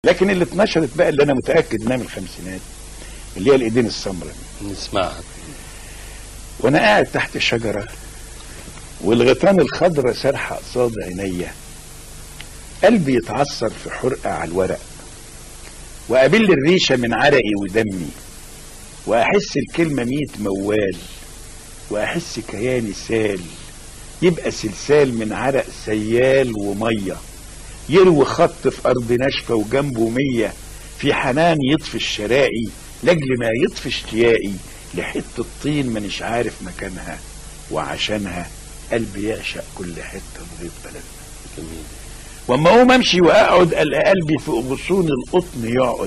لكن اللي اتنشرت بقى اللي انا متاكد انها من الخمسينات اللي هي الايدين السمراء نسمعها وانا قاعد تحت شجره والغيطان الخضراء سارحه قصاد عينيا قلبي يتعثر في حرقه على الورق وقابل الريشه من عرقي ودمي واحس الكلمه ميت موال واحس كياني سال يبقى سلسال من عرق سيال وميه يروي خط في ارض ناشفه وجنبه مية في حنان يطفي الشراقي لاجل ما يطفي اشتياقي لحته طين مانيش عارف مكانها وعشانها قلبي يعشق كل حته في غيط بلدنا جميل واما اقوم امشي واقعد الاقي قلبي فوق غصون القطن يقعد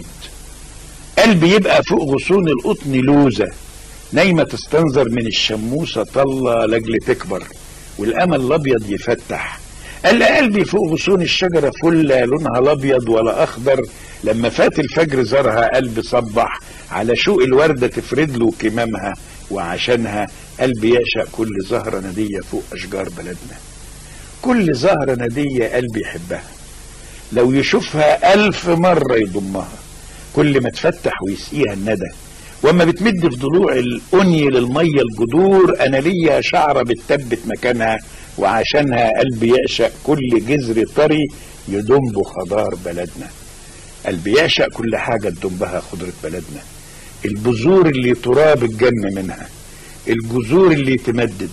قلبي يبقى فوق غصون القطن لوزه نايمه تستنظر من الشموسه طله لاجل تكبر والامل الابيض يفتح الاقي قلبي فوق غصون الشجره فله لونها لا ابيض ولا اخضر لما فات الفجر زارها قلبي صبح على شوق الورده تفرد له كمامها وعشانها قلبي يعشق كل زهره نديه فوق اشجار بلدنا كل زهرة ندية قلبي يحبها لو يشوفها ألف مرة يضمها كل ما تفتح ويسقيها الندى واما بتمد في ضلوع الأني للمية الجذور أنا ليا شعرة بتثبت مكانها وعشانها قلبي يعشق كل جذر طري يدم خضار بلدنا قلبي يعشق كل حاجة تدمبها خضرة بلدنا البذور اللي تراب الجنة منها الجذور اللي تمدد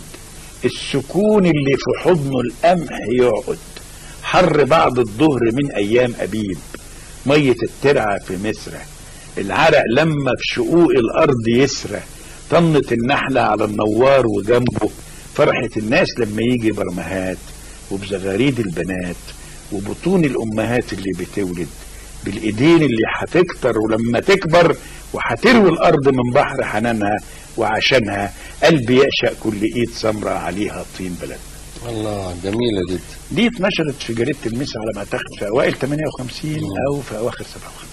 السكون اللي في حضنه القمح يقعد حر بعد الظهر من ايام ابيب ميه الترعه في مصر العرق لما في شقوق الارض يسرى طنة النحلة على النوار وجنبه فرحة الناس لما يجي برمهات وبزغاريد البنات وبطون الامهات اللي بتولد بالايدين اللي هتكتر ولما تكبر وهتروي الارض من بحر حنانها وعشانها قلبي يعشق كل ايد سمراء عليها طين بلد الله جميلة جدا دي اتنشرت في جريده المسا على ما اعتقد في اوائل 58 او في اواخر 57